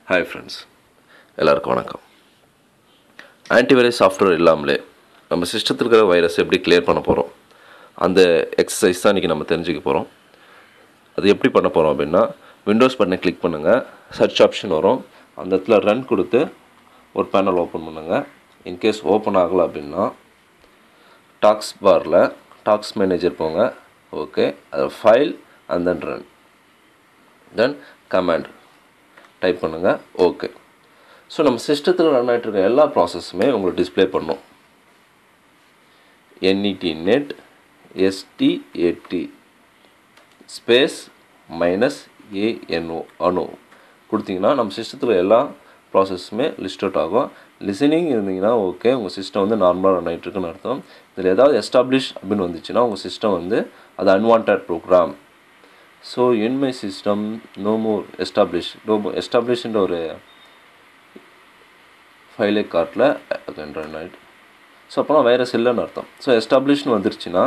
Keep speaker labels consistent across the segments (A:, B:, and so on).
A: hi friends எல்லாருக்கும் வணக்கம் antivirus software இல்லாமலே நம்ம சிஸ்டத்தில் இருக்கிற வைரஸ் எப்படி கிளியர் பண்ண போகிறோம் அந்த எக்ஸசைஸ் தான் இன்றைக்கி நம்ம தெரிஞ்சுக்க போகிறோம் அது எப்படி பண்ண போகிறோம் அப்படின்னா விண்டோஸ் பட்டனை கிளிக் பண்ணுங்கள் சர்ச் ஆப்ஷன் வரும் அந்த இடத்துல ரன் கொடுத்து ஒரு பேனல் ஓப்பன் பண்ணுங்கள் இன்கேஸ் ஓப்பன் ஆகலை அப்படின்னா டாக்ஸ் பாரில் டாக்ஸ் மேனேஜர் போங்க ஓகே அது file and then run then command type பண்ணுங்கள் ஓகே ஸோ நம்ம சிஸ்டத்தில் ரன் ஆகிட்டு இருக்க எல்லா ப்ராசஸுமே உங்களுக்கு டிஸ்ப்ளே பண்ணும் N E T net S T A T space minus A N O அணு கொடுத்தீங்கன்னா நம்ம சிஸ்டத்தில் எல்லா ப்ராசஸுமே லிஸ்ட் அவுட் ஆகும் லிசனிங் இருந்தீங்கன்னா ஓகே உங்கள் சிஸ்டம் வந்து நார்மலாக ரன் ஆகிட்டு இருக்குன்னு அர்த்தம் இதில் ஏதாவது எஸ்டாப்ளிஷ் அப்படின்னு வந்துச்சுன்னா உங்கள் சிஸ்டம் வந்து அது unwanted program so in my system no more establish no more எஸ்டாப்ளிஷ்ன்ற ஒரு ஃபைலே கார்ட்டில் ரன் ஆகிட்டு ஸோ அப்போனா வைரஸ் இல்லைன்னு அர்த்தம் ஸோ எஸ்டாப்ளிஷ்னு வந்துருச்சுன்னா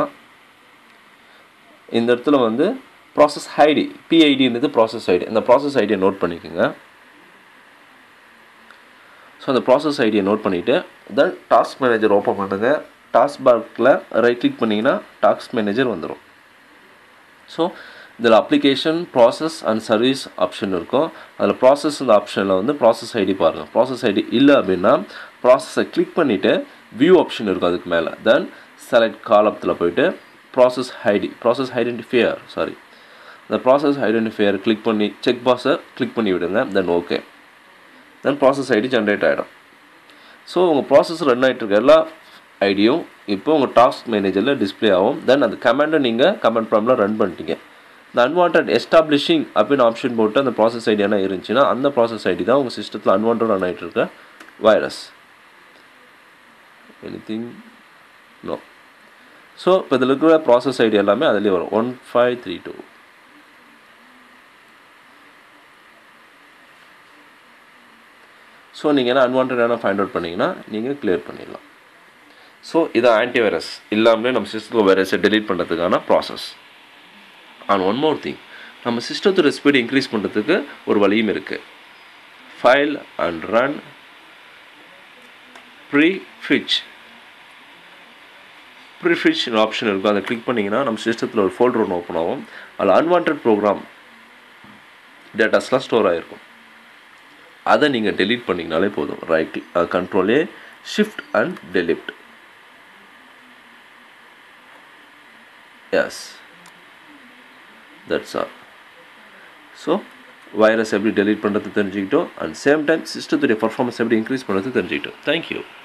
A: இந்த இடத்துல வந்து ப்ராசஸ் ஐடி பிஐடின்றது ப்ராசஸ் ஐடி இந்த ப்ராசஸ் ஐடியை நோட் பண்ணிக்கோங்க ஸோ அந்த ப்ராசஸ் ஐடியை நோட் பண்ணிவிட்டு தென் டாஸ்க் மேனேஜர் ஓப்பன் பண்ணுங்கள் டாஸ்க் பார்க்கில் ரைட் கிளிக் பண்ணிங்கன்னா டாஸ்க் மேனேஜர் வந்துடும் ஸோ இதில் application process and service option இருக்கும் அதில் ப்ராசஸ் இந்த ஆப்ஷனில் வந்து ப்ராசஸ் ஐடி பாருங்கள் ப்ராசஸ் ஐடி இல்லை அப்படின்னா ப்ராசஸை கிளிக் பண்ணிவிட்டு வியூ ஆப்ஷன் இருக்கும் அதுக்கு மேலே தென் செலக்ட் காலத்தில் போயிட்டு process ID process identifier sorry இந்த ப்ராசஸ் ஐடென்டிஃபையர் கிளிக் பண்ணி செக் பாக்ஸை கிளிக் பண்ணி விடுங்க then okay then process ID generate ஆகிடும் ஸோ உங்கள் ப்ராசஸ் ரன் ஆகிட்டு இருக்க எல்லா ஐடியும் இப்போ உங்கள் டாஸ்க் மேனேஜரில் டிஸ்பிளே ஆகும் தென் அந்த கமெண்டை நீங்கள் கமெண்ட் ப்ராப்ளம் ரன் பண்ணிட்டீங்க இந்த அன்வான்ட் எஸ்டாப்ளிஷிங் அப்படின்னு ஆப்ஷன் போட்டு அந்த ப்ராசஸ் ஐடி என்ன இருந்துச்சுன்னா அந்த ப்ராசஸ் ஐடி தான் உங்கள் சிஸ்டத்தில் அன்வான்ட் ரன் ஆகிட்டு இருக்க virus anything no so இப்போ இதில் இருக்கிற ப்ராசஸ் ஐடி எல்லாமே அதுலேயே வரும் one five three two so நீங்கள் என்ன அன்வான்டான ஃபைண்ட் அவுட் பண்ணிங்கன்னா நீங்கள் கிளியர் பண்ணிடலாம் ஸோ இது ஆன்டிவைரஸ் இல்லாமலே நம்ம சிஸ்டத்தில் வைரஸை டெலீட் பண்ணுறதுக்கான process and one more thing நம்ம சிஸ்டத்தோட ஸ்பீடு இன்க்ரீஸ் பண்ணுறதுக்கு ஒரு வழியும் இருக்குது file and run prefetch prefetch option இருக்கும் அதை கிளிக் பண்ணிங்கன்னா நம்ம சிஸ்டத்தில் ஒரு ஃபோல்டர் ஒன்று ஓப்பன் ஆகும் அதில் அன்வான்ட் ப்ரோக்ராம் டேட்டாஸ்லாம் ஸ்டோர் ஆகிருக்கும் அதை நீங்கள் டெலீட் பண்ணிங்கனாலே போதும் ரைட் கண்ட்ரோலே shift and delete yes that's all so virus எப்படி டெலீட் பண்ணுறது தெரிஞ்சுக்கிட்டோம் அண்ட் சேம் டைம் சிஸ்டத்துடைய பர்ஃபார்மன்ஸ் எப்படி இன்க்ரீஸ் பண்ணுறது தெரிஞ்சுக்கிட்டோம் தேங்க்யூ